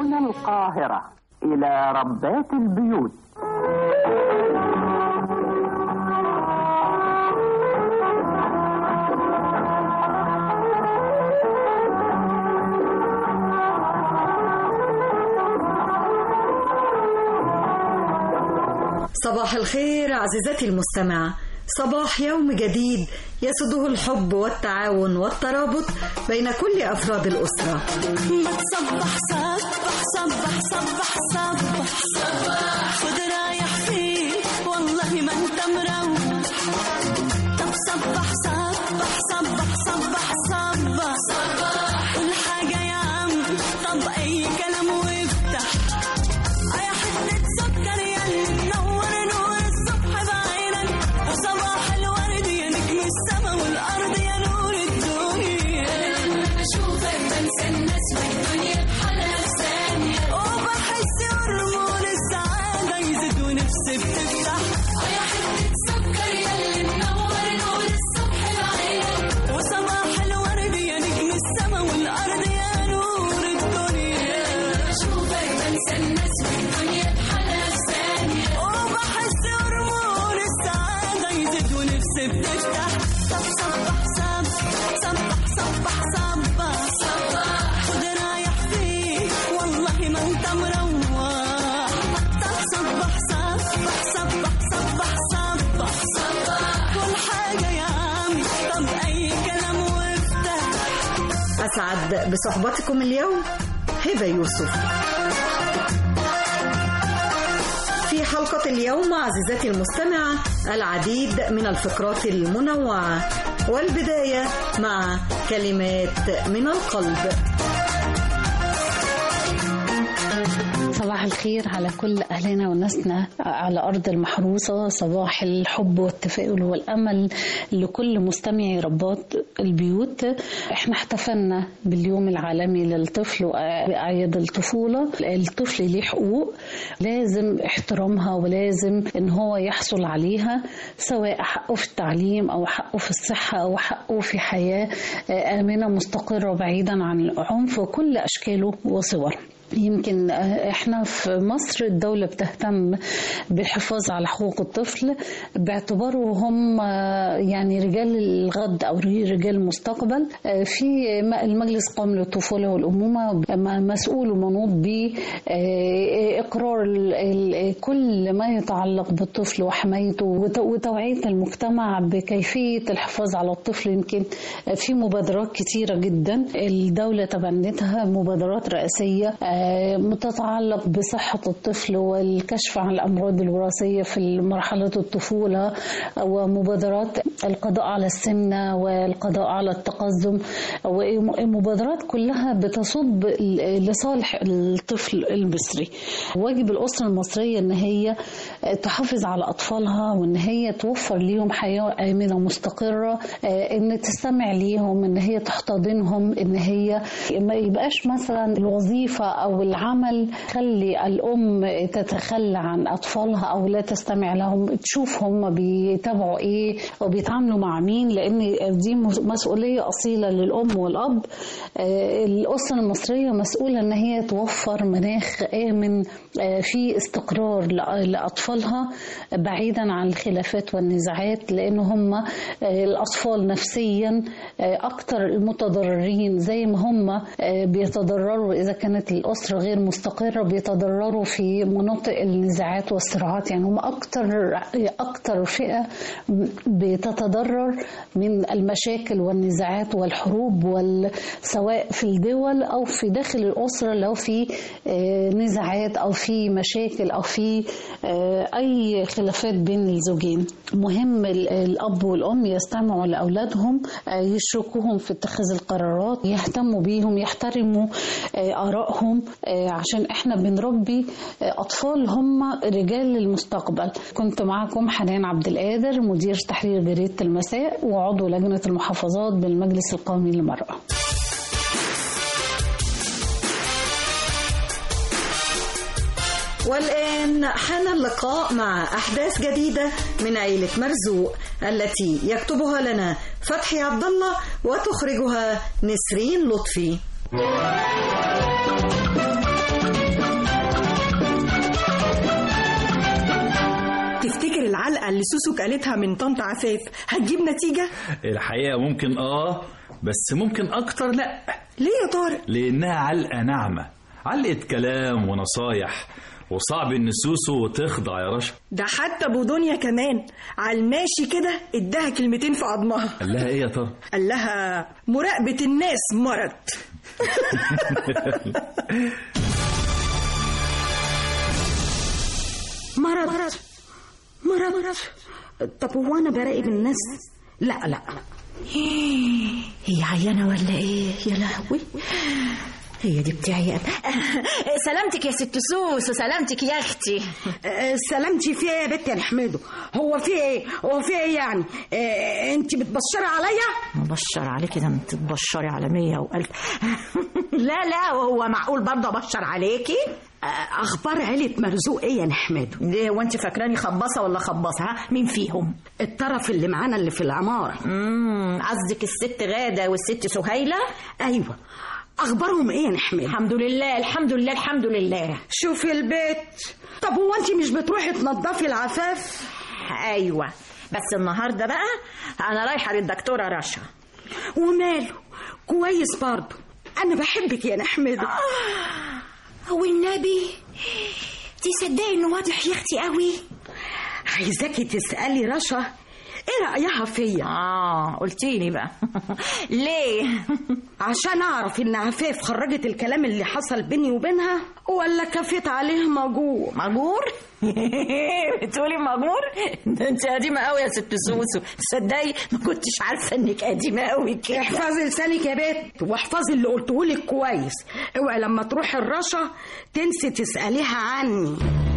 هنا القاهرة إلى ربات البيوت صباح الخير عزيزتي المستمعة صباح يوم جديد يسده الحب والتعاون والترابط بين كل أفراد الأسرة ما تصبح صبح صبح صبح صبح صبح خد رايح فين والله ما انت مروح طب صبح صبح صبح صبح صبح صبح كل حاجة يا عم طب أي كلام وافتح يا حتة سكر يا منور نور الصبح بعينك وصباح الورد يا نجم السما والأرض يا نور الدنيا أشوفك بنسى الناس والدنيا بحالها في ثانية وبحس هرمون السعادة يزيد ونفسي بتفتح يا حتة سكر يا منور نور الصبح بعينك وصباح الورد يا نجم السما والأرض يا نور الدنيا أشوفك بنسى الناس والدنيا بحالها في ثانية وبحس هرمون السعادة يزيد ونفسي بتفتح طب صبح صبح صبح صبح صبح صبح خد رايح فين والله ما انت مروح طب صبح صبح صبح صبح صبح صبح كل حاجة يا عم طب أي كلام وافتح أسعد بصحبتكم اليوم هبة يوسف في حلقة اليوم عزيزتي المستمعة العديد من الفقرات المنوعة والبداية مع كلمات من القلب صباح الخير على كل أهلنا وناسنا على أرض المحروسة صباح الحب والتفاؤل والأمل لكل مستمعي رباط البيوت احنا احتفلنا باليوم العالمي للطفل وأعياد الطفولة الطفل ليه حقوق لازم احترامها ولازم ان هو يحصل عليها سواء حقه في التعليم أو حقه في الصحة أو حقه في حياة آمنة مستقرة بعيدا عن العنف وكل أشكاله وصوره يمكن احنا في مصر الدولة بتهتم بالحفاظ على حقوق الطفل باعتباره هم يعني رجال الغد او رجال المستقبل في المجلس القومي للطفولة والأمومة مسؤول ومنوط بإقرار كل ما يتعلق بالطفل وحمايته وتوعية المجتمع بكيفية الحفاظ على الطفل يمكن في مبادرات كتيرة جدا الدولة تبنتها مبادرات رئاسية متتعلق بصحة الطفل والكشف عن الأمراض الوراثية في مرحلة الطفولة ومبادرات القضاء على السمنة والقضاء على التقزم والمبادرات كلها بتصب لصالح الطفل المصري واجب الأسرة المصرية أن هي تحافظ على أطفالها وأن هي توفر ليهم حياة آمنة مستقرة أن تستمع ليهم أن هي تحتضنهم أن هي ما يبقاش مثلا الوظيفة أو العمل خلي الأم تتخلى عن أطفالها أو لا تستمع لهم تشوف هم بيتابعوا إيه وبيتعاملوا مع مين لأن دي مسؤولية أصيلة للأم والأب الأسرة المصرية مسؤولة أن هي توفر مناخ آمن في استقرار لأطفالها بعيدا عن الخلافات والنزاعات لأن هم الأطفال نفسيا أكثر المتضررين زي ما هم بيتضرروا إذا كانت الأسرة غير مستقرة بيتضرروا في مناطق النزاعات والصراعات يعني هم أكثر أكثر فئة بتتضرر من المشاكل والنزاعات والحروب سواء في الدول أو في داخل الأسرة لو في نزاعات أو في مشاكل أو في أي خلافات بين الزوجين مهم الأب والأم يستمعوا لأولادهم يشركوهم في اتخاذ القرارات يهتموا بيهم يحترموا آرائهم عشان احنا بنربي أطفال هم رجال المستقبل كنت معكم حنان عبد القادر مدير تحرير جريدة المساء وعضو لجنة المحافظات بالمجلس القومي للمرأة والآن حان اللقاء مع أحداث جديدة من عيلة مرزوق التي يكتبها لنا فتحي عبد الله وتخرجها نسرين لطفي اللي سوسو قالتها من طنط عفاف هتجيب نتيجة؟ الحقيقة ممكن اه بس ممكن اكتر لا ليه يا طارق؟ لانها علقة ناعمة علقة كلام ونصايح وصعب ان سوسو تخضع يا رشا ده حتى ابو دنيا كمان على الماشي كده اداها كلمتين في عظمها قال لها ايه يا ترى قال لها مراقبة الناس مرض مرض مرض طب هو انا براقب الناس لا لا هي عيانة ولا ايه يا لهوي هي دي بتاعي سلامتك يا ست سوس سلامتك يا اختي آه، سلامتي في ايه يا بنت يا نحمده هو في ايه هو في ايه يعني آه، انت بتبشري عليا مبشر عليكي ده انت تبشري على مية والف لا لا وهو معقول برضه ابشر عليكي آه، اخبار عيله مرزوق ايه يا نحمده ليه وانت فاكراني خباصه ولا خباصه ها مين فيهم الطرف اللي معانا اللي في العماره امم قصدك الست غاده والست سهيله ايوه اخبارهم ايه يا نحمده الحمد لله الحمد لله الحمد لله شوفي البيت طب هو انت مش بتروحي تنضفي العفاف ايوه بس النهارده بقى انا رايحه للدكتوره رشا وماله كويس برضه انا بحبك يا نحمده هو النبي تصدقي انه واضح يا اختي قوي عايزاكي تسالي رشا ايه رايها فيا اه قلتيلي بقى ليه عشان اعرف ان عفاف خرجت الكلام اللي حصل بيني وبينها ولا كفيت عليه مجور مجور بتقولي مجور ده انت قديمه قوي يا ست سوسو تصدقي ما كنتش عارفه انك قديمه قوي كده احفظي لسانك يا بت واحفظي اللي قلتهولك كويس اوعي لما تروحي الرشا تنسي تساليها عني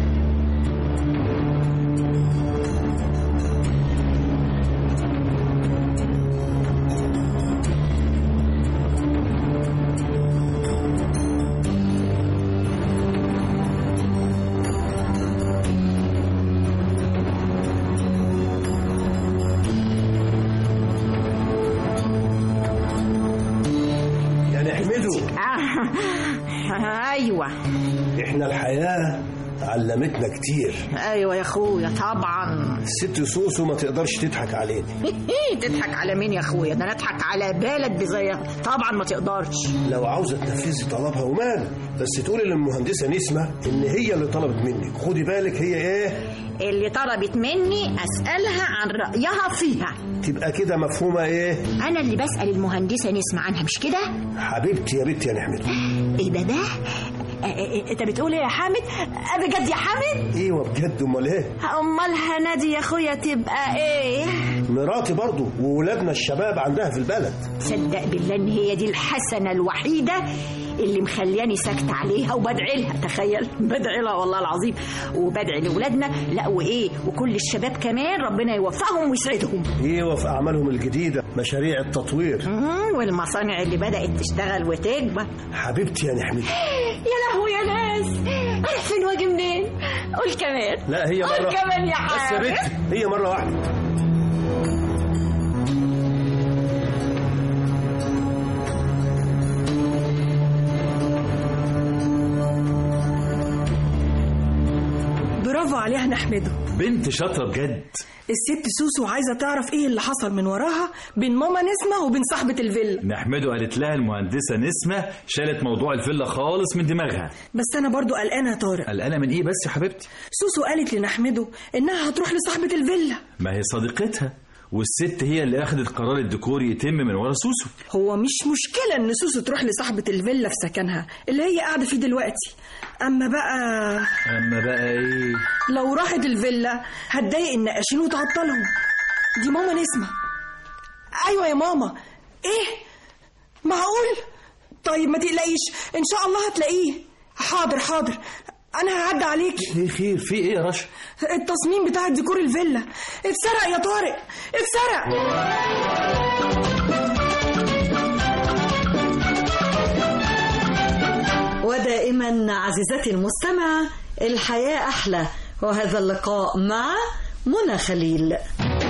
يا نحمده آه، ايوه احنا الحياة علمتنا كتير ايوه يا اخويا طبعا الست سوسو ما تقدرش تضحك علينا تضحك على مين يا اخويا ده انا اضحك على بلد بزيها طبعا ما تقدرش لو عاوزة تنفذي طلبها ومال بس تقولي للمهندسة نسمة ان هي اللي طلبت منك خدي بالك هي ايه اللي طلبت مني اسالها عن رايها فيها تبقى كده مفهومة ايه انا اللي بسال المهندسه نسمع عنها مش كده حبيبتي يا بنت يا نحمده ايه ده ده آه، آه، انت بتقول ايه يا حامد آه، بجد يا حامد ايوه بجد امال ايه امال هنادي يا اخويا تبقى ايه مراتي برضو وولادنا الشباب عندها في البلد صدق بالله ان هي دي الحسنه الوحيده اللي مخلياني ساكته عليها وبدعي لها تخيل بدعي لها والله العظيم وبدعي لاولادنا لا وايه وكل الشباب كمان ربنا يوفقهم ويسعدهم ايوه في اعمالهم الجديدة مشاريع التطوير مم، والمصانع اللي بدات تشتغل وتكبر حبيبتي يا نحمده يا لهوي يا ناس عارف فين واجي منين قول كمان لا هي قول مرة كمان يا بس يا حامد بنت هي مرة واحدة برافو عليها نحمده بنت شاطرة بجد الست سوسو عايزة تعرف ايه اللي حصل من وراها بين ماما نسمة وبين صاحبة الفيلا نحمده قالت لها المهندسة نسمة شالت موضوع الفيلا خالص من دماغها بس انا برضو قلقانة يا طارق قلقانة من ايه بس يا حبيبتي سوسو قالت لنحمده انها هتروح لصاحبة الفيلا ما هي صديقتها والست هي اللي اخذت قرار الديكور يتم من ورا سوسو هو مش مشكلة ان سوسو تروح لصاحبة الفيلا في سكنها اللي هي قاعدة فيه دلوقتي اما بقى اما بقى ايه لو راحت الفيلا هتضايق النقاشين وتعطلهم دي ماما نسمة ايوه يا ماما ايه معقول طيب ما تقلقيش ان شاء الله هتلاقيه حاضر حاضر انا هعدي عليكي ايه خير في ايه يا رشا التصميم بتاع ديكور الفيلا اتسرق يا طارق اتسرق ودائما عزيزتي المستمعة الحياة أحلى وهذا اللقاء مع منى خليل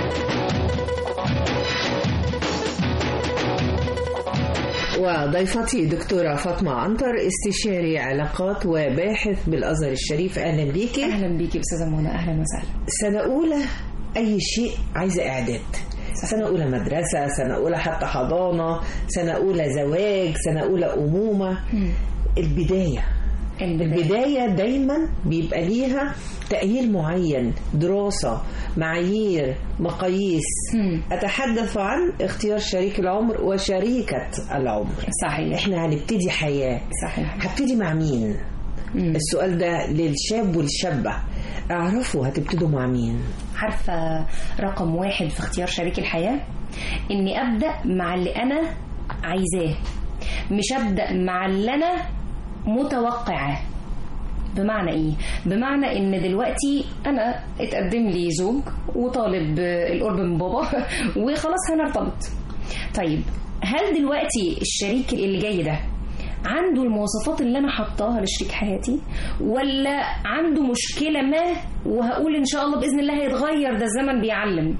وضيفتي دكتورة فاطمة عنتر استشاري علاقات وباحث بالأزهر الشريف أهلا بيكي اهلا بيكي استاذه منى اهلا وسهلا سنة أولى اي شيء عايزه اعداد سنة أولى مدرسة سنة أولى حتى حضانة سنة أولى زواج سنة أولى أمومة البداية البداية دايما بيبقى ليها تأهيل معين دراسة معايير مقاييس أتحدث عن اختيار شريك العمر وشريكة العمر صحيح احنا هنبتدي حياة صحيح هبتدي مع مين السؤال ده للشاب والشابة اعرفوا هتبتدوا مع مين عارفة رقم واحد في اختيار شريك الحياة إني أبدأ مع اللي أنا عايزاه مش أبدأ مع اللي أنا متوقعاه بمعنى ايه بمعنى ان دلوقتي انا اتقدم لي زوج وطالب القرب من بابا وخلاص هنرتبط طيب هل دلوقتي الشريك اللي جاي ده عنده المواصفات اللي انا حطاها لشريك حياتي ولا عنده مشكله ما وهقول ان شاء الله باذن الله هيتغير ده الزمن بيعلم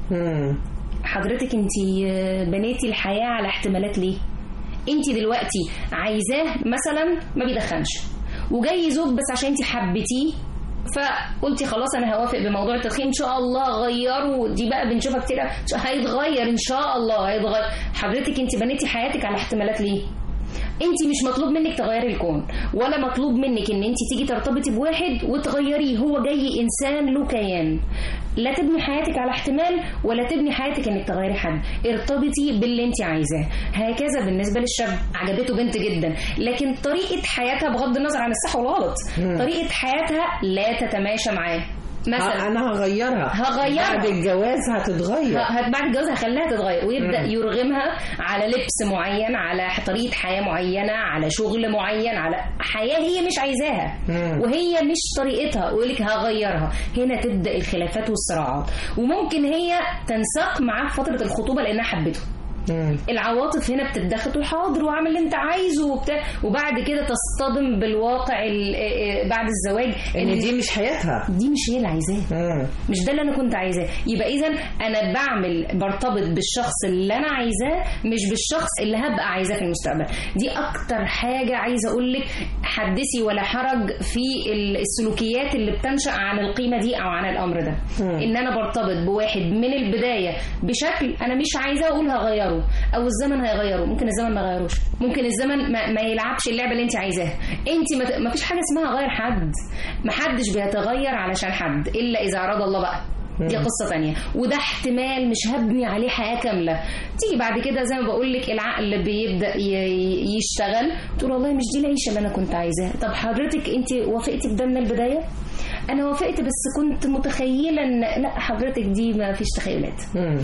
حضرتك انت بنيتي الحياه على احتمالات ليه انت دلوقتي عايزاه مثلا ما بيدخنش وجاي زوج بس عشان انت حبيتيه فقلتي خلاص انا هوافق بموضوع التدخين ان شاء الله غيره دي بقى بنشوفها كتير هيتغير ان شاء الله هيتغير حضرتك انت بنيتي حياتك على احتمالات ليه انت مش مطلوب منك تغيري الكون ولا مطلوب منك ان انت تيجي ترتبطي بواحد وتغيريه هو جاي انسان له كيان لا تبني حياتك على احتمال ولا تبني حياتك انك تغيري حد ارتبطي باللي انت عايزاه هكذا بالنسبه للشاب عجبته بنت جدا لكن طريقه حياتها بغض النظر عن الصح والغلط طريقه حياتها لا تتماشى معاه مثلا انا هغيرها هغيرها بعد الجواز هتتغير ه- بعد الجواز هخليها تتغير ويبدا مم. يرغمها على لبس معين على طريقه حياه معينه على شغل معين على حياه هي مش عايزاها مم. وهي مش طريقتها ويقول لك هغيرها هنا تبدا الخلافات والصراعات وممكن هي تنساق معاه في فتره الخطوبه لانها حبته العواطف هنا بتتدخل تقول حاضر واعمل اللي انت عايزه وبتاع وبعد كده تصطدم بالواقع ال- اه- اه بعد الزواج ان دي مش حياتها دي مش هي اللي عايزاه مش ده اللي انا كنت عايزاه يبقى اذا انا بعمل برتبط بالشخص اللي انا عايزاه مش بالشخص اللي هبقى عايزاه في المستقبل دي اكتر حاجه عايزه اقول لك حدثي ولا حرج في ال- السلوكيات اللي بتنشا عن القيمه دي او عن الامر ده ان انا برتبط بواحد من البدايه بشكل انا مش عايزاه اقول هغيره او الزمن هيغيره ممكن الزمن ما يغيروش ممكن الزمن ما, ما يلعبش اللعبه اللي انت عايزاها انت ما, ت- ما فيش حاجه اسمها غير حد ما حدش بيتغير علشان حد الا اذا اراد الله بقى دي مم. قصه تانية وده احتمال مش هبني عليه حياه كامله تيجي بعد كده زي ما بقول لك العقل بيبدا ي- يشتغل تقول والله مش دي العيشه اللي انا كنت عايزاها طب حضرتك انت وافقتي بده من البدايه انا وافقت بس كنت متخيله ان لا حضرتك دي ما فيش تخيلات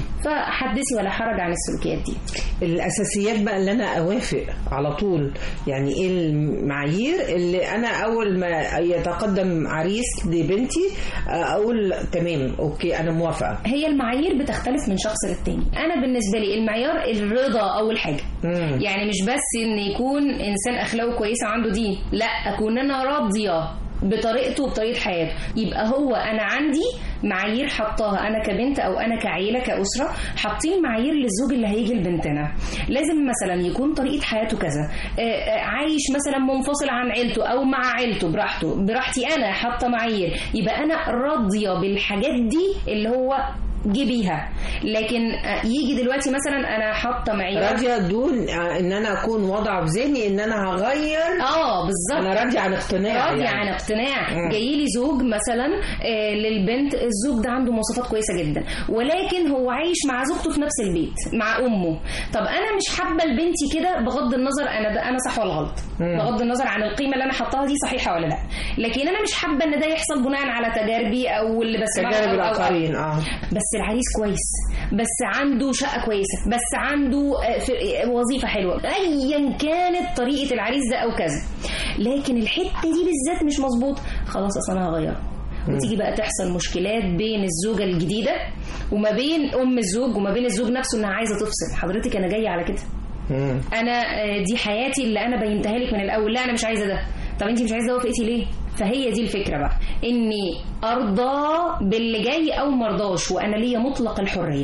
فحدثي ولا حرج عن السلوكيات دي الاساسيات بقى اللي انا اوافق على طول يعني ايه المعايير اللي انا اول ما يتقدم عريس لبنتي اقول تمام اوكي انا موافقه هي المعايير بتختلف من شخص للتاني انا بالنسبه لي المعيار الرضا اول حاجه مم. يعني مش بس ان يكون انسان اخلاقه كويسه عنده دين لا اكون انا راضيه بطريقته وبطريقه حياته يبقى هو انا عندي معايير حطاها انا كبنت او انا كعيله كاسره حاطين معايير للزوج اللي هيجي لبنتنا لازم مثلا يكون طريقه حياته كذا آه، آه، عايش مثلا منفصل عن عيلته او مع عيلته براحته براحتي انا حاطه معايير يبقى انا راضيه بالحاجات دي اللي هو جه بيها لكن آه، يجي دلوقتي مثلا انا حاطه معيار راضيه دون ان انا اكون واضعه في ذهني ان انا هغير اه بالظبط انا راضيه عن اقتناع راضي يعني. عن اقتناع مم. جاي لي زوج مثلا آه، للبنت الزوج ده عنده مواصفات كويسه جدا ولكن هو عايش مع زوجته في نفس البيت مع امه طب انا مش حابه لبنتي كده بغض النظر انا ده انا صح ولا غلط مم. بغض النظر عن القيمه اللي انا حطاها دي صحيحه ولا لا لكن انا مش حابه ان ده يحصل بناء على تجاربي او اللي بسمعه تجارب أو- أو- أو. الاخرين اه بس العريس كويس بس عنده شقه كويسه بس عنده آه، في- آه، وظيفه حلوه ايا كانت طريقه العريس ده او كذا لكن الحته دي بالذات مش مظبوط خلاص اصل انا هغيرها مم. وتيجي بقى تحصل مشكلات بين الزوجه الجديده وما بين ام الزوج وما بين الزوج نفسه انها عايزه تفصل حضرتك انا جايه على كده مم. انا آه، دي حياتي اللي انا بينتهي لك من الاول لا انا مش عايزه ده طب انت مش عايزه ده وافقتي ليه فهي دي الفكره بقى اني ارضى باللي جاي او مرضاش وانا ليا مطلق الحريه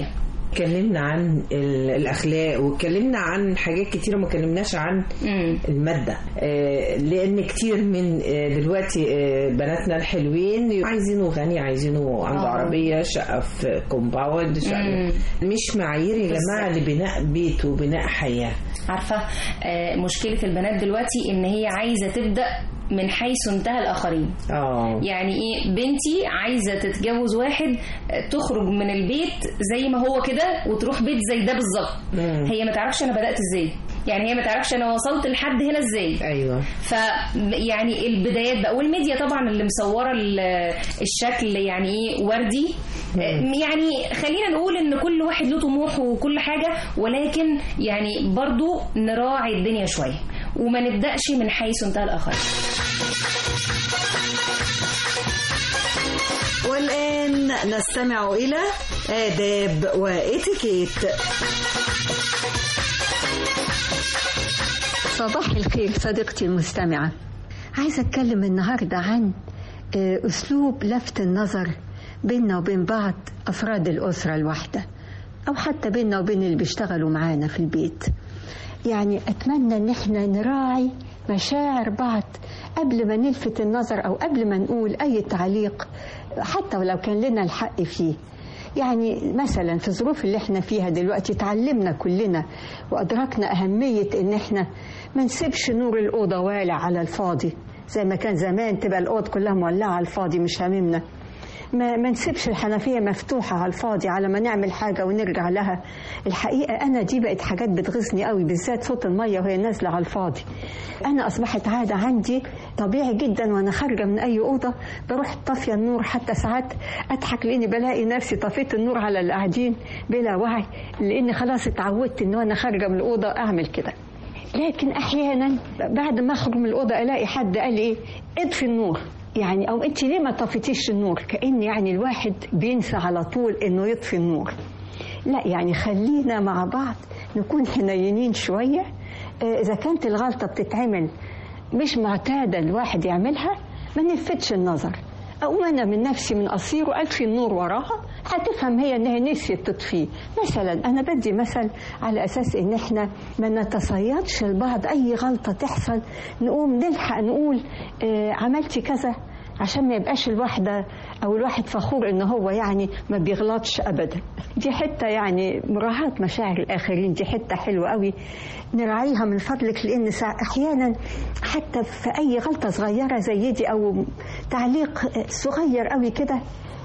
اتكلمنا عن ال- الاخلاق واتكلمنا عن حاجات كتيره ما اتكلمناش عن الماده آه، لان كتير من آه، دلوقتي آه، بناتنا الحلوين عايزينه غني عايزينه عنده آه. عربيه شقه في كومباوند شقه مم. مش معايير يا جماعه لبناء بيت وبناء حياه عارفه آه، مشكله البنات دلوقتي ان هي عايزه تبدا من حيث انتهى الاخرين اه يعني ايه بنتي عايزه تتجوز واحد آه، تخرج من البيت زي ما هو كده وتروح بيت زي ده بالظبط مم. هي ما تعرفش انا بدات ازاي يعني هي ما تعرفش انا وصلت لحد هنا ازاي ايوه ف يعني البدايات بقى والميديا طبعا اللي مصوره ال- الشكل يعني ايه وردي يعني خلينا نقول ان كل واحد له طموح وكل حاجه ولكن يعني برضو نراعي الدنيا شويه وما نبداش من حيث انتهى الاخرين والآن نستمع إلى آداب وإتيكيت صباح الخير صديقتي المستمعة عايزة أتكلم النهاردة عن آه، أسلوب لفت النظر بيننا وبين بعض أفراد الأسرة الواحدة أو حتى بيننا وبين اللي بيشتغلوا معانا في البيت يعني أتمنى إن إحنا نراعي مشاعر بعض قبل ما نلفت النظر أو قبل ما نقول أي تعليق حتى ولو كان لنا الحق فيه يعني مثلا في الظروف اللي احنا فيها دلوقتي اتعلمنا كلنا وادركنا اهميه ان احنا ما نسيبش نور الاوضه والع على الفاضي زي ما كان زمان تبقى الاوض كلها مولعه على الفاضي مش هاممنا ما, ما نسيبش الحنفيه مفتوحه على الفاضي على ما نعمل حاجه ونرجع لها الحقيقه انا دي بقت حاجات بتغيظني قوي بالذات صوت الميه وهي نازله على الفاضي انا اصبحت عاده عندي طبيعي جدا وانا خارجه من اي اوضه بروح طافيه النور حتى ساعات اضحك لاني بلاقي نفسي طفيت النور على اللي قاعدين بلا وعي لاني خلاص اتعودت ان انا خارجه من الاوضه اعمل كده لكن احيانا بعد ما اخرج من الاوضه الاقي حد قال لي ايه اطفي النور يعني او انت ليه ما طفيتيش النور كان يعني الواحد بينسى على طول انه يطفي النور لا يعني خلينا مع بعض نكون حنينين شويه آه، اذا كانت الغلطه بتتعمل مش معتاده الواحد يعملها ما نلفتش النظر أقوم أنا من نفسي من قصير وأطفي النور وراها هتفهم هي إنها نسيت تطفيه مثلا أنا بدي مثل على أساس إن إحنا ما نتصيدش لبعض أي غلطة تحصل نقوم نلحق نقول آه عملتي كذا عشان ما يبقاش الواحدة أو الواحد فخور إن هو يعني ما بيغلطش أبدا دي حتة يعني مراعاة مشاعر الآخرين دي حتة حلوة قوي نراعيها من فضلك لأن سا- أحيانا حتى في أي غلطة صغيرة زي دي أو تعليق صغير قوي كده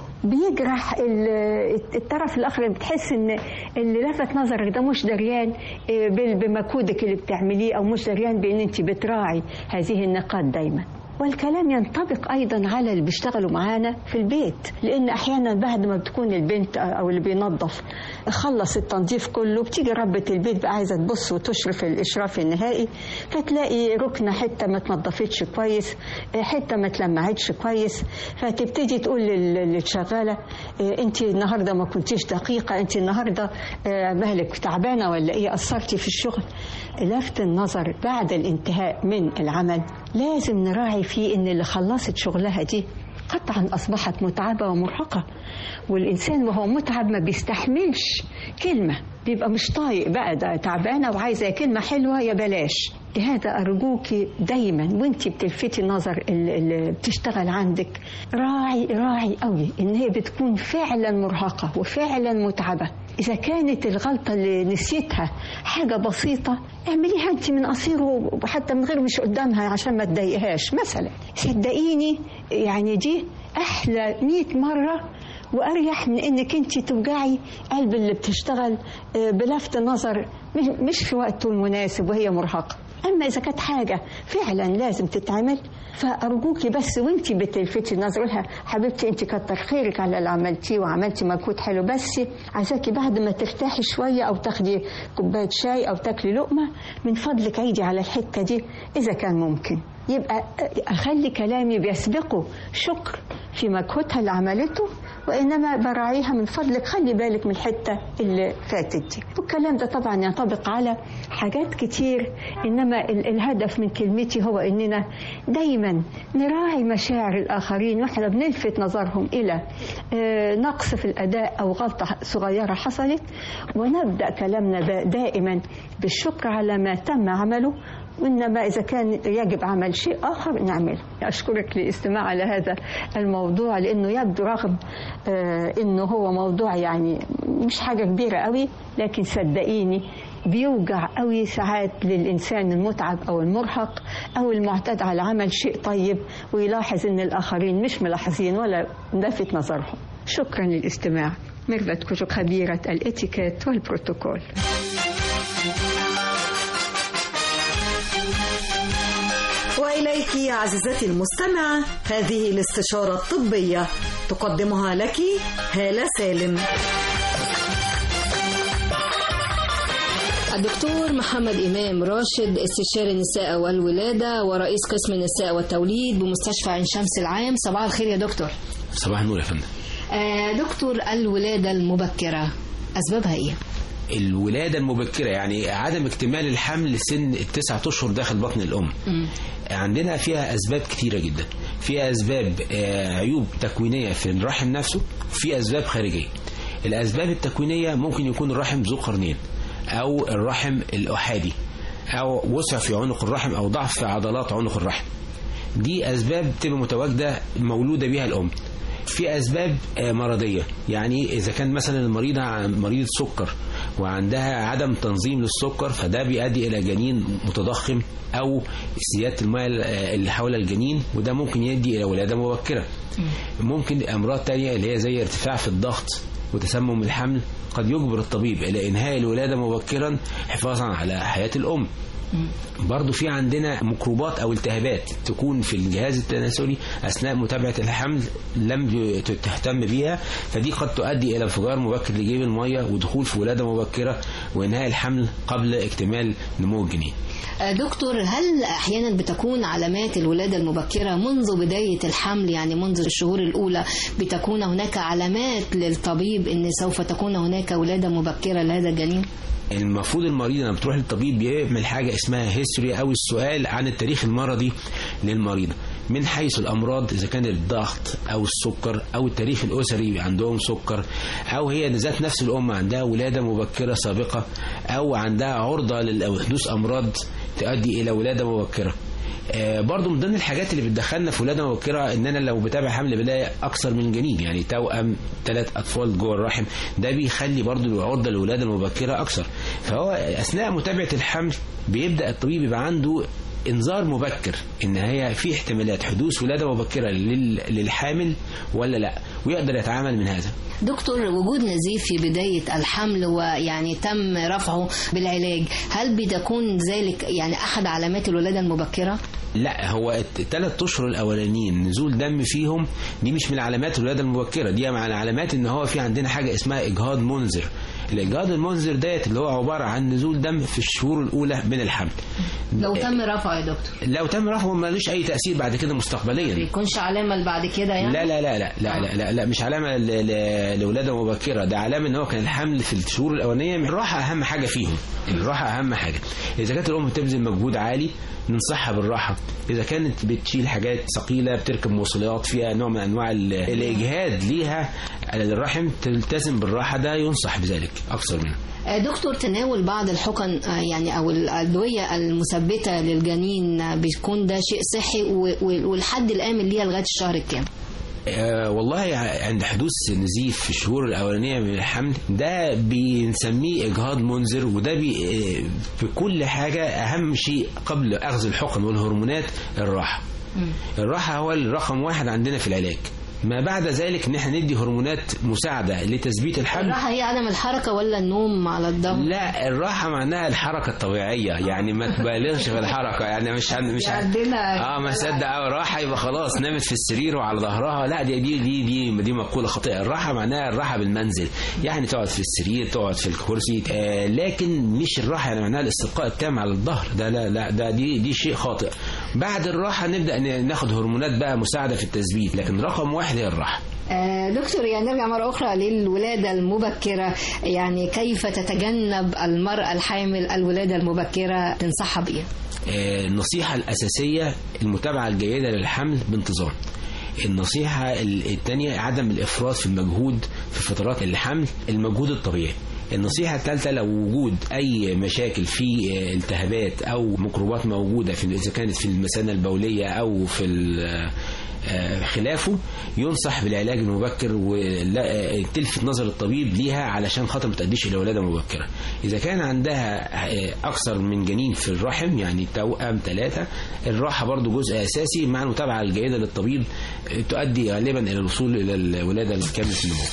بيجرح ال- الطرف الاخر بتحس ان اللي لفت نظرك ده مش دريان آه، بال- بمجهودك اللي بتعمليه او مش دريان بان انت بتراعي هذه النقاط دايما والكلام ينطبق ايضا على اللي بيشتغلوا معانا في البيت لان احيانا بعد ما بتكون البنت او اللي بينظف خلص التنظيف كله بتيجي ربة البيت بقى عايزه تبص وتشرف الاشراف النهائي فتلاقي ركنه حته ما اتنضفتش كويس حته ما اتلمعتش كويس فتبتدي تقول لل- للي شغاله انت النهارده ما كنتيش دقيقه انت النهارده آه، مالك تعبانه ولا ايه قصرتي في الشغل لفت النظر بعد الانتهاء من العمل لازم نراعي فيه ان اللي خلصت شغلها دي قطعا اصبحت متعبه ومرهقه والانسان وهو متعب ما بيستحملش كلمه بيبقى مش طايق بقى ده تعبانه وعايزه كلمه حلوه يا بلاش لهذا ارجوكي دايما وانت بتلفتي نظر اللي اللي بتشتغل عندك راعي راعي قوي ان هي بتكون فعلا مرهقه وفعلا متعبه اذا كانت الغلطه اللي نسيتها حاجه بسيطه اعمليها انت من قصيره وحتى من غير مش قدامها عشان ما تضايقهاش مثلا صدقيني يعني دي احلى 100 مره واريح من انك انت توجعي قلب اللي بتشتغل آه، بلفت نظر مش- مش في وقته المناسب وهي مرهقه اما اذا كانت حاجه فعلا لازم تتعمل فارجوكي بس وانت بتلفتي النظر لها حبيبتي انت كتر خيرك على اللي عملتيه وعملتي مجهود حلو بس عايزاكي بعد ما ترتاحي شويه او تاخدي كوبايه شاي او تاكلي لقمه من فضلك عيدي على الحته دي اذا كان ممكن يبقى اخلي كلامي بيسبقه شكر في مجهودها اللي عملته وإنما براعيها من فضلك خلي بالك من الحتة اللي فاتت دي والكلام ده طبعا ينطبق على حاجات كتير إنما ال- الهدف من كلمتي هو إننا دايما نراعي مشاعر الآخرين وإحنا بنلفت نظرهم إلى آه، نقص في الأداء أو غلطة صغيرة حصلت ونبدأ كلامنا دا- دائما بالشكر على ما تم عمله وإنما إذا كان يجب عمل شيء آخر نعمله أشكرك للاستماع على هذا الموضوع لأنه يبدو رغم آه، أنه هو موضوع يعني مش حاجة كبيرة قوي لكن صدقيني بيوجع قوي ساعات للإنسان المتعب أو المرهق أو المعتاد على عمل شيء طيب ويلاحظ أن الآخرين مش ملاحظين ولا لافت نظرهم شكرا للاستماع ميرفت كوجو خبيرة الاتيكيت والبروتوكول وإليك عزيزتي المستمعة هذه الاستشارة الطبية تقدمها لك هالة سالم الدكتور محمد إمام راشد استشاري النساء والولادة ورئيس قسم النساء والتوليد بمستشفى عين شمس العام صباح الخير يا دكتور صباح النور يا فندم آه دكتور الولادة المبكرة أسبابها إيه؟ الولادة المبكرة يعني عدم اكتمال الحمل سن التسعة أشهر داخل بطن الأم عندنا فيها أسباب كتيرة جدا فيها أسباب آه، عيوب تكوينية في الرحم نفسه وفي أسباب خارجية الأسباب التكوينية ممكن يكون الرحم ذو قرنين أو الرحم الأحادي أو وسع في عنق الرحم أو ضعف في عضلات عنق الرحم دي أسباب تبقى متواجدة مولودة بها الأم في أسباب آه، مرضية يعني إذا كان مثلا المريضة عن- مريضة سكر وعندها عدم تنظيم للسكر فده بيؤدي إلى جنين متضخم أو زيادة الماء اللي حول الجنين وده ممكن يؤدي إلى ولادة مبكرة ممكن أمراض تانية اللي هي زي ارتفاع في الضغط وتسمم الحمل قد يجبر الطبيب إلى إنهاء الولادة مبكرا حفاظا على حياة الأم برضو في عندنا ميكروبات او التهابات تكون في الجهاز التناسلي اثناء متابعه الحمل لم ي- تهتم بيها فدي قد تؤدي الى انفجار مبكر لجيب الميه ودخول في ولاده مبكره وانهاء الحمل قبل اكتمال نمو الجنين آه دكتور هل أحيانا بتكون علامات الولادة المبكرة منذ بداية الحمل يعني منذ الشهور الأولى بتكون هناك علامات للطبيب أن سوف تكون هناك ولادة مبكرة لهذا الجنين؟ المفروض المريض لما بتروح للطبيب بيعمل حاجه اسمها هيستوري او السؤال عن التاريخ المرضي للمريضه من حيث الامراض اذا كان الضغط او السكر او التاريخ الاسري عندهم سكر او هي ذات نفس الام عندها ولاده مبكره سابقه او عندها عرضه لحدوث امراض تؤدي الى ولاده مبكره آه، برضو من ضمن الحاجات اللي بتدخلنا في ولاده مبكره ان انا لو بتابع حمل بلاقي اكثر من جنين يعني توأم ثلاث اطفال جوه الرحم ده بيخلي برضو العرضه للولاده المبكره اكثر فهو اثناء متابعه الحمل بيبدا الطبيب يبقى عنده انذار مبكر ان هي في احتمالات حدوث ولاده مبكره لل- للحامل ولا لا ويقدر يتعامل من هذا دكتور وجود نزيف في بداية الحمل ويعني تم رفعه بالعلاج هل بتكون ذلك يعني أحد علامات الولادة المبكرة؟ لا هو الثلاث اشهر الاولانيين نزول دم فيهم دي مش من علامات الولاده المبكره دي من علامات ان هو في عندنا حاجه اسمها اجهاض منذر الاجهاض المنذر ديت اللي هو عباره عن نزول دم في الشهور الاولى من الحمل لو تم رفعه يا دكتور لو تم رفعه ملوش اي تاثير بعد كده مستقبليا بيكونش علامة بعد كده يعني؟ لا لا لا لا لا لا, لا, لا مش علامه ل- ل- لولاده مبكره ده علامه ان هو كان الحمل في الشهور الاولانيه الراحه اهم حاجه فيهم الراحه اهم حاجه اذا كانت الام بتبذل مجهود عالي ننصحها بالراحه اذا كانت بتشيل حاجات ثقيله بتركب مواصلات فيها نوع من انواع ال- الاجهاد ليها على الرحم تلتزم بالراحه ده ينصح بذلك اكثر منه آه، دكتور تناول بعض الحقن آه، يعني او الادويه المثبته للجنين آه، بيكون ده شيء صحي و- و- والحد الامن ليها لغايه الشهر الكام؟ آه والله عند حدوث نزيف في الشهور الأولانية من الحمل ده بنسميه إجهاض منذر وده بي آه، في كل حاجة أهم شيء قبل أخذ الحقن والهرمونات الراحة الراحة هو الرقم واحد عندنا في العلاج ما بعد ذلك ان احنا ندي هرمونات مساعده لتثبيت الحمل الراحه هي عدم الحركه ولا النوم على الضغط؟ لا الراحه معناها الحركه الطبيعيه يعني ما تبالغش في الحركه يعني مش هن- مش هن- عندنا اه ما صدق اه راحه يبقى خلاص نامت في السرير وعلى ظهرها لا دي دي دي دي, دي مقوله خاطئه الراحه معناها الراحه بالمنزل يعني تقعد في السرير تقعد في الكرسي آه لكن مش الراحه يعني معناها الاستلقاء التام على الظهر ده لا لا ده دي دي شيء خاطئ بعد الراحه نبدا ن- ناخد هرمونات بقى مساعده في التثبيت لكن رقم واحد هي الراحه آه، دكتور يعني نرجع مرة أخرى للولادة المبكرة يعني كيف تتجنب المرأة الحامل الولادة المبكرة تنصحها بإيه؟ آه، النصيحة الأساسية المتابعة الجيدة للحمل بانتظام النصيحة ال- الثانية عدم الإفراط في المجهود في فترات الحمل المجهود الطبيعي النصيحة الثالثة لو وجود أي مشاكل في آه، التهابات أو ميكروبات موجودة في إذا كانت في المثانة البولية أو في ال- آه، خلافه ينصح بالعلاج المبكر وتلفت نظر الطبيب ليها علشان خاطر ما تؤديش الى ولاده مبكره. اذا كان عندها آه، اكثر من جنين في الرحم يعني توأم ثلاثه الراحه برضو جزء اساسي مع المتابعه الجيده للطبيب آه، تؤدي غالبا الى الوصول الى الولاده الكامله النمو.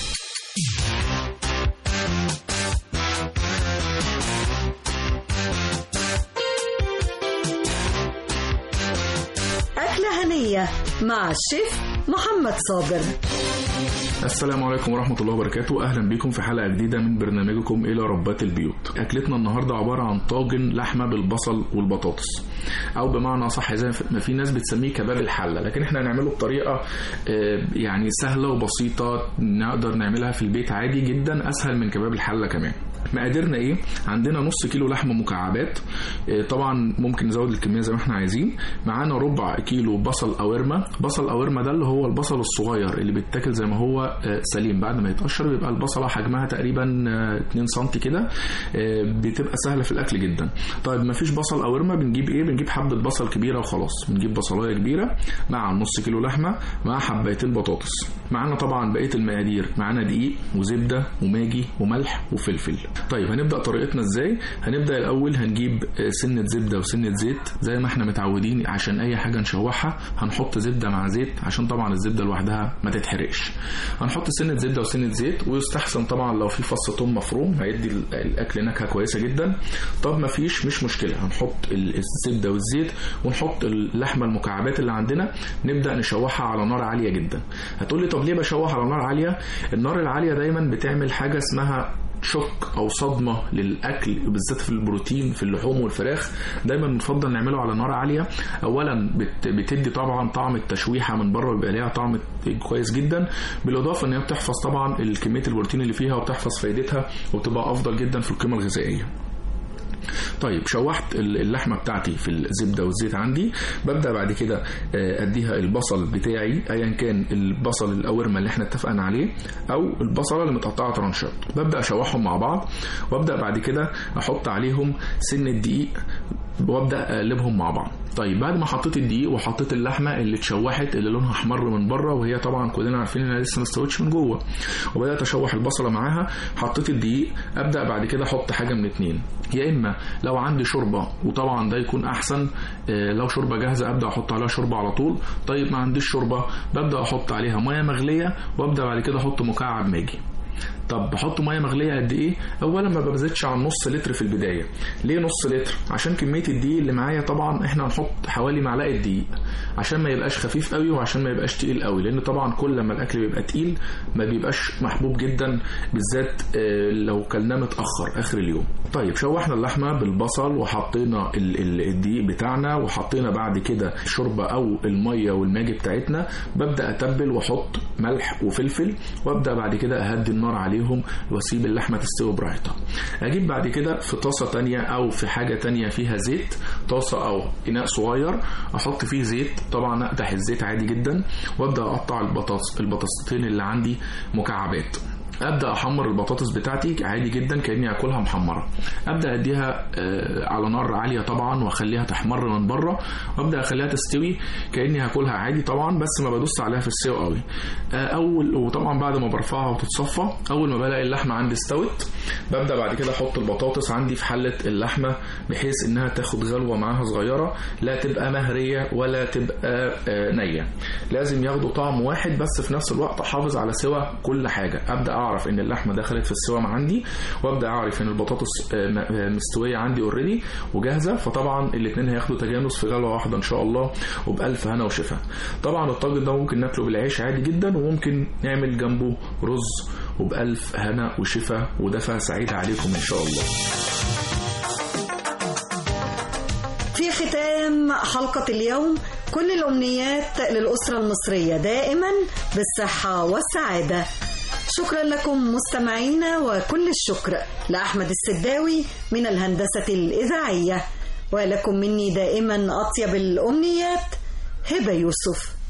أكلة هنية مع الشيف محمد صابر السلام عليكم ورحمة الله وبركاته أهلا بكم في حلقة جديدة من برنامجكم إلى ربات البيوت أكلتنا النهاردة عبارة عن طاجن لحمة بالبصل والبطاطس أو بمعنى صح زي ما في ناس بتسميه كباب الحلة لكن احنا هنعمله بطريقة آه، يعني سهلة وبسيطة نقدر نعملها في البيت عادي جدا أسهل من كباب الحلة كمان مقاديرنا ايه عندنا نص كيلو لحمه مكعبات آه، طبعا ممكن نزود الكميه زي ما احنا عايزين معانا ربع كيلو بصل قوارمه بصل قوارمه ده اللي هو البصل الصغير اللي بيتاكل زي ما هو آه، سليم بعد ما يتقشر بيبقى البصله حجمها تقريبا آه، 2 سم كده آه، بتبقى سهله في الاكل جدا طيب ما فيش بصل قوارمه بنجيب ايه بنجيب حبه بصل كبيره وخلاص بنجيب بصلايه كبيره مع نص كيلو لحمه مع حبايتين بطاطس معانا طبعا بقيه المقادير معانا دقيق وزبده وماجي وملح وفلفل طيب هنبدا طريقتنا ازاي هنبدا الاول هنجيب آه، سنه زبده وسنه زيت زي ما احنا متعودين عشان اي حاجه نشوحها هنحط زبده مع زيت عشان طبعا الزبده لوحدها ما تتحرقش هنحط سنه زبده وسنه زيت ويستحسن طبعا لو في فص ثوم مفروم هيدي ال- الاكل نكهه كويسه جدا طب ما فيش مش مشكله هنحط ال- الزبده والزيت ونحط اللحمه المكعبات اللي عندنا نبدا نشوحها على نار عاليه جدا هتقول لي طب ليه بشوح على نار عاليه النار العاليه دايما بتعمل حاجه اسمها شوك او صدمه للاكل بالذات في البروتين في اللحوم والفراخ دايما بنفضل نعمله على نار عاليه اولا بت- بتدي طبعا طعم التشويحه من بره بيبقى ليها طعم كويس جدا بالاضافه ان هي بتحفظ طبعا كميه البروتين اللي فيها وبتحفظ فايدتها وبتبقى افضل جدا في القيمه الغذائيه طيب شوحت اللحمه بتاعتي في الزبده والزيت عندي ببدا بعد كده آه، اديها البصل بتاعي ايا كان البصل الاورمه اللي احنا اتفقنا عليه او البصله اللي متقطعه ترانشات ببدا اشوحهم مع بعض وابدا بعد كده احط عليهم سن الدقيق وابدا اقلبهم مع بعض طيب بعد ما حطيت الدقيق وحطيت اللحمه اللي اتشوحت اللي لونها احمر من بره وهي طبعا كلنا عارفين انها لسه ما استوتش من جوه وبدات اشوح البصله معاها حطيت الدقيق ابدا بعد كده احط حاجه من اتنين يا اما لو عندي شوربه وطبعا ده يكون احسن آه، لو شوربه جاهزه ابدا احط عليها شوربه على طول طيب ما عنديش شوربه ببدا احط عليها ميه مغليه وابدا بعد كده احط مكعب ماجي طب بحط ميه مغليه قد ايه اولا ما بزيدش عن نص لتر في البدايه ليه نص لتر عشان كميه الدقيق اللي معايا طبعا احنا هنحط حوالي معلقه دقيق عشان ما يبقاش خفيف قوي وعشان ما يبقاش تقيل قوي لان طبعا كل ما الاكل بيبقى تقيل ما بيبقاش محبوب جدا بالذات آه، لو كلناه متاخر اخر اليوم طيب شوحنا اللحمه بالبصل وحطينا ال- ال- الدقيق بتاعنا وحطينا بعد كده الشوربه او الميه والماجي بتاعتنا ببدا اتبل واحط ملح وفلفل وابدا بعد كده اهدي النار عليهم واسيب اللحمه تستوي براحتها اجيب بعد كده في طاسه تانية او في حاجه تانية فيها زيت طاسه او اناء صغير احط فيه زيت طبعا اقدح الزيت عادي جدا وابدا اقطع البطاطس البطاطستين اللي عندي مكعبات ابدا احمر البطاطس بتاعتي عادي جدا كاني اكلها محمره ابدا اديها آه، على نار عاليه طبعا واخليها تحمر من بره وابدا اخليها تستوي كاني هاكلها عادي طبعا بس ما بدوس عليها في السوا قوي آه، اول وطبعا بعد ما برفعها وتتصفى اول ما بلاقي اللحمه عندي استوت ببدا بعد كده احط البطاطس عندي في حله اللحمه بحيث انها تاخد غلوه معاها صغيره لا تبقى مهريه ولا تبقى آه، نيه لازم ياخدوا طعم واحد بس في نفس الوقت احافظ على سوى كل حاجه ابدا اعرف ان اللحمه دخلت في السوا عندي وابدا اعرف ان البطاطس آه، م- آه، مستويه عندي اوريدي وجاهزه فطبعا الاثنين هياخدوا تجانس في غلوه واحده ان شاء الله وبالف هنا وشفا طبعا الطاجن ده ممكن ناكله بالعيش عادي جدا وممكن نعمل جنبه رز وبالف هنا وشفا ودفى سعيد عليكم ان شاء الله في ختام ختام حلقة اليوم كل الأمنيات للأسرة المصرية دائما بالصحة والسعادة شكرا لكم مستمعينا وكل الشكر لأحمد السداوي من الهندسة الإذاعية ولكم مني دائما أطيب الأمنيات هبة يوسف